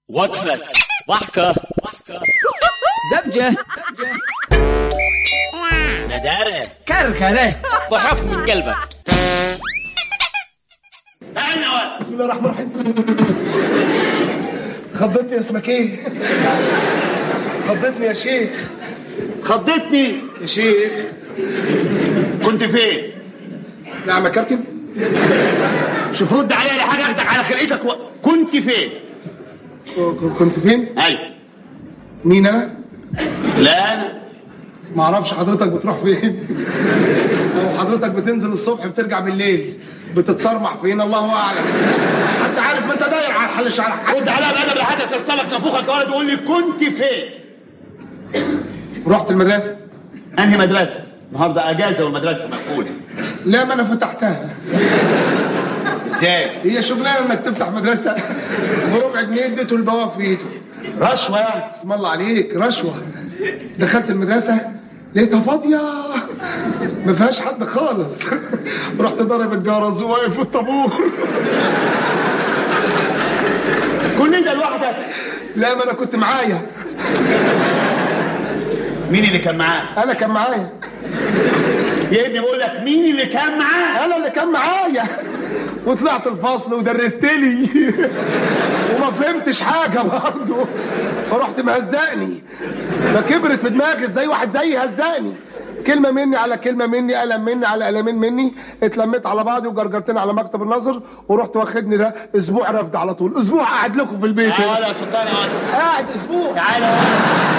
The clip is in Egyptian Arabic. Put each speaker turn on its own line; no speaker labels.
وقفة ضحكة
زبجة
ندارة
كركرة
ضحك من قلبك
بسم الله الرحمن الرحيم خضتني يا اسمك ايه خضتني يا شيخ
خضتني
يا شيخ
كنت فين
نعم يا كابتن
شوف رد عليا لي حاجه اخدك على خلقتك و... كنت فين
ك- كنت فين
ايوه
مين انا
لا انا
ما اعرفش حضرتك بتروح فين او حضرتك بتنزل الصبح بترجع بالليل بتتصرمح فين الله اعلم انت عارف ما انت داير على حل شعرك
رد عليا بقى انا حاجه كسرك نافوخك يا ولد وقول لي كنت فين
رحت المدرسه
انهي مدرسه النهارده اجازه والمدرسه مقفوله
لا ما انا فتحتها
ازاي
هي شغلانه انك تفتح مدرسه بربع جنيه اديته البواب في ايده
رشوه يعني
اسم الله عليك رشوه دخلت المدرسه لقيتها فاضيه ما فيهاش حد خالص رحت ضارب الجرس وواقف في الطابور
كل ده لوحدك
لا ما انا كنت معايا
مين اللي كان معاه
انا كان معايا
يا ابني بقول لك مين اللي كان معاه
انا اللي كان معايا وطلعت الفصل ودرست لي وما فهمتش حاجه برضه فرحت مهزقني فكبرت في دماغي ازاي واحد زيي هزقني كلمة مني على كلمة مني قلم مني على قلمين مني اتلميت على بعضي وجرجرتني على مكتب النظر ورحت واخدني ده اسبوع رفد على طول اسبوع قاعد لكم في البيت
تعالى
هنا.
يا سلطان يا ولد
قاعد اسبوع
تعالى